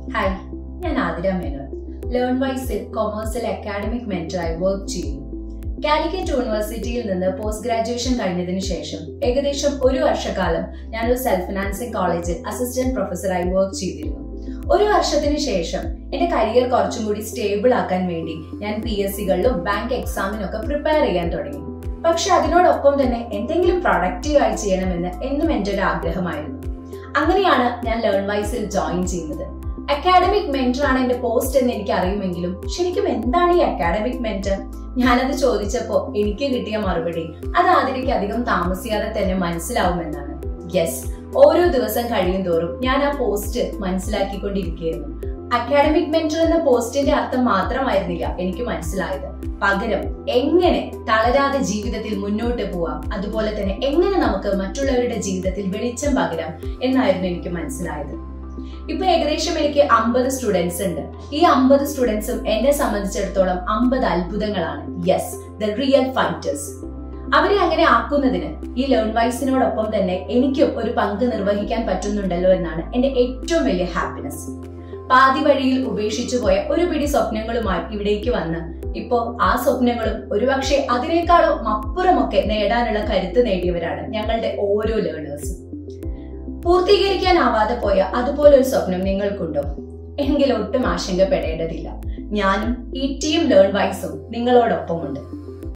hi ഞാൻ ആതിര മേനോൻ ലേൺ വൈസിൽ കൊമേഴ്സിൽ അക്കാഡമിക് മെന്ററായി വർക്ക് ചെയ്യുന്നു കാലിക്കറ്റ് യൂണിവേഴ്സിറ്റിയിൽ നിന്ന് പോസ്റ്റ് ഗ്രാജുവേഷൻ കഴിഞ്ഞതിന് ശേഷം ഏകദേശം ഒരു വർഷക്കാലം ഞാൻ ഒരു സെൽഫ് ഫിനാൻസിംഗ് കോളേജിൽ അസിസ്റ്റന്റ് പ്രൊഫസറായി വർക്ക് ചെയ്തിരുന്നു ഒരു വർഷത്തിന് ശേഷം എന്റെ കരിയർ കുറച്ചും കൂടി സ്റ്റേബിൾ ആക്കാൻ വേണ്ടി ഞാൻ പി എസ് സികളിലും ബാങ്ക് എക്സാമിനൊക്കെ പ്രിപ്പയർ ചെയ്യാൻ തുടങ്ങി പക്ഷെ അതിനോടൊപ്പം തന്നെ എന്തെങ്കിലും പ്രൊഡക്റ്റീവായി ചെയ്യണമെന്ന് എന്നും എൻ്റെ ഒരു ആഗ്രഹമായിരുന്നു അങ്ങനെയാണ് ഞാൻ ലേൺ വൈസിൽ ജോയിൻ ചെയ്യുന്നത് അക്കാഡമിക് മെന്റർ ആണ് എന്റെ പോസ്റ്റ് എന്ന് എനിക്ക് അറിയുമെങ്കിലും ശരിക്കും എന്താണ് ഈ അക്കാഡമിക് മെന്റർ ഞാനത് ചോദിച്ചപ്പോ എനിക്ക് കിട്ടിയ മറുപടി അത് ആതിരയ്ക്ക് അധികം താമസിയാതെ തന്നെ മനസ്സിലാവുമെന്നാണ് യെസ് ഓരോ ദിവസം കഴിയും തോറും ഞാൻ ആ പോസ്റ്റ് മനസ്സിലാക്കിക്കൊണ്ടിരിക്കുകയായിരുന്നു അക്കാഡമിക് മെന്റർ എന്ന പോസ്റ്റിന്റെ അർത്ഥം മാത്രമായിരുന്നില്ല എനിക്ക് മനസ്സിലായത് പകരം എങ്ങനെ തളരാതെ ജീവിതത്തിൽ മുന്നോട്ട് പോവാം അതുപോലെ തന്നെ എങ്ങനെ നമുക്ക് മറ്റുള്ളവരുടെ ജീവിതത്തിൽ വെളിച്ചം പകരാം എന്നായിരുന്നു എനിക്ക് മനസ്സിലായത് ഇപ്പൊ ഏകദേശം എനിക്ക് അമ്പത് സ്റ്റുഡൻസ് ഉണ്ട് ഈ അമ്പത് സ്റ്റുഡൻസും എന്നെ സംബന്ധിച്ചിടത്തോളം അമ്പത് അത്ഭുതങ്ങളാണ് യെസ് ദ റിയൽ ഫൈറ്റേഴ്സ് അവരെ അങ്ങനെ ആക്കുന്നതിന് ഈ ലേൺ വൈസിനോടൊപ്പം തന്നെ എനിക്കും ഒരു പങ്ക് നിർവഹിക്കാൻ പറ്റുന്നുണ്ടല്ലോ എന്നാണ് എന്റെ ഏറ്റവും വലിയ ഹാപ്പിനെസ് പാതി വഴിയിൽ ഉപേക്ഷിച്ചു പോയ ഒരു പിടി സ്വപ്നങ്ങളുമായി ഇവിടേക്ക് വന്ന് ഇപ്പോ ആ സ്വപ്നങ്ങളും ഒരുപക്ഷെ അതിനേക്കാളും അപ്പുറമൊക്കെ നേടാനുള്ള കരുത്ത് നേടിയവരാണ് ഞങ്ങളുടെ ഓരോ ലേണേഴ്സും പൂർത്തീകരിക്കാനാവാതെ പോയ അതുപോലൊരു സ്വപ്നം നിങ്ങൾക്കുണ്ടോ എങ്കിൽ ഒട്ടും ആശങ്കപ്പെടേണ്ടതില്ല ഞാനും ഈ ടീം ലേൺ വൈസും നിങ്ങളോടൊപ്പമുണ്ട്